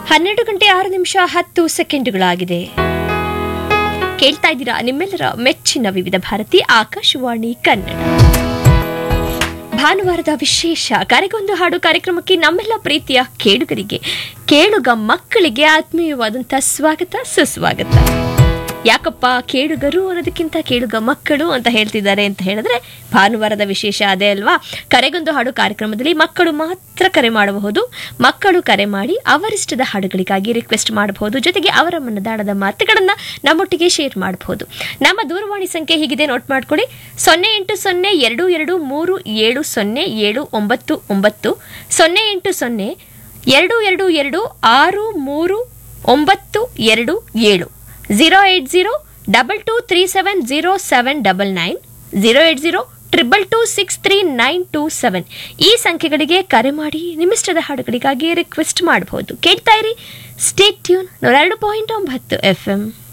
ಹನ್ನೆರಡು ಗಂಟೆ ಆರು ನಿಮಿಷ ಹತ್ತು ಸೆಕೆಂಡುಗಳಾಗಿದೆ ಕೇಳ್ತಾ ಇದ್ದೀರಾ ನಿಮ್ಮೆಲ್ಲರ ಮೆಚ್ಚಿನ ವಿವಿಧ ಭಾರತಿ ಆಕಾಶವಾಣಿ ಕನ್ನಡ ಭಾನುವಾರದ ವಿಶೇಷ ಕರೆಗೊಂದು ಹಾಡು ಕಾರ್ಯಕ್ರಮಕ್ಕೆ ನಮ್ಮೆಲ್ಲ ಪ್ರೀತಿಯ ಕೇಳುಗರಿಗೆ ಕೇಳುಗ ಮಕ್ಕಳಿಗೆ ಆತ್ಮೀಯವಾದಂಥ ಸ್ವಾಗತ ಸುಸ್ವಾಗತ ಯಾಕಪ್ಪ ಕೇಳುಗರು ಅನ್ನೋದಕ್ಕಿಂತ ಕೇಳುಗ ಮಕ್ಕಳು ಅಂತ ಹೇಳ್ತಿದ್ದಾರೆ ಅಂತ ಹೇಳಿದ್ರೆ ಭಾನುವಾರದ ವಿಶೇಷ ಅದೇ ಅಲ್ವಾ ಕರೆಗೊಂದು ಹಾಡು ಕಾರ್ಯಕ್ರಮದಲ್ಲಿ ಮಕ್ಕಳು ಮಾತ್ರ ಕರೆ ಮಾಡಬಹುದು ಮಕ್ಕಳು ಕರೆ ಮಾಡಿ ಅವರಿಷ್ಟದ ಹಾಡುಗಳಿಗಾಗಿ ರಿಕ್ವೆಸ್ಟ್ ಮಾಡಬಹುದು ಜೊತೆಗೆ ಅವರ ಮನದಾಳದ ಮಾತುಗಳನ್ನು ನಮ್ಮೊಟ್ಟಿಗೆ ಶೇರ್ ಮಾಡಬಹುದು ನಮ್ಮ ದೂರವಾಣಿ ಸಂಖ್ಯೆ ಹೀಗಿದೆ ನೋಟ್ ಮಾಡ್ಕೊಳ್ಳಿ ಸೊನ್ನೆ ಎಂಟು ಸೊನ್ನೆ ಎರಡು ಎರಡು ಮೂರು ಏಳು ಸೊನ್ನೆ ಏಳು ಒಂಬತ್ತು ಒಂಬತ್ತು ಸೊನ್ನೆ ಎಂಟು ಸೊನ್ನೆ ಎರಡು ಎರಡು ಎರಡು ಆರು ಮೂರು ಒಂಬತ್ತು ಎರಡು ಏಳು zero eight zero double two three seven zero seven double nine zero eight zero triple two six three nine two seven ಈ ಸಂಖ್ಯೆಗಳಿಗೆ ಕರೆ ಮಾಡಿ ನಿಮ್ಮಿಷ್ಟದ ಹಾಡುಗಳಿಗಾಗಿ ರಿಕ್ವೆಸ್ಟ್ ಮಾಡಬಹುದು ಕೇಳ್ತಾ ಇರಿ ಸ್ಟೇಟ್ ಟ್ಯೂನ್ ನೂರ ಎರಡು ಪಾಯಿಂಟ್ ಒಂಬತ್ತು ಎಫ್ ಎಂ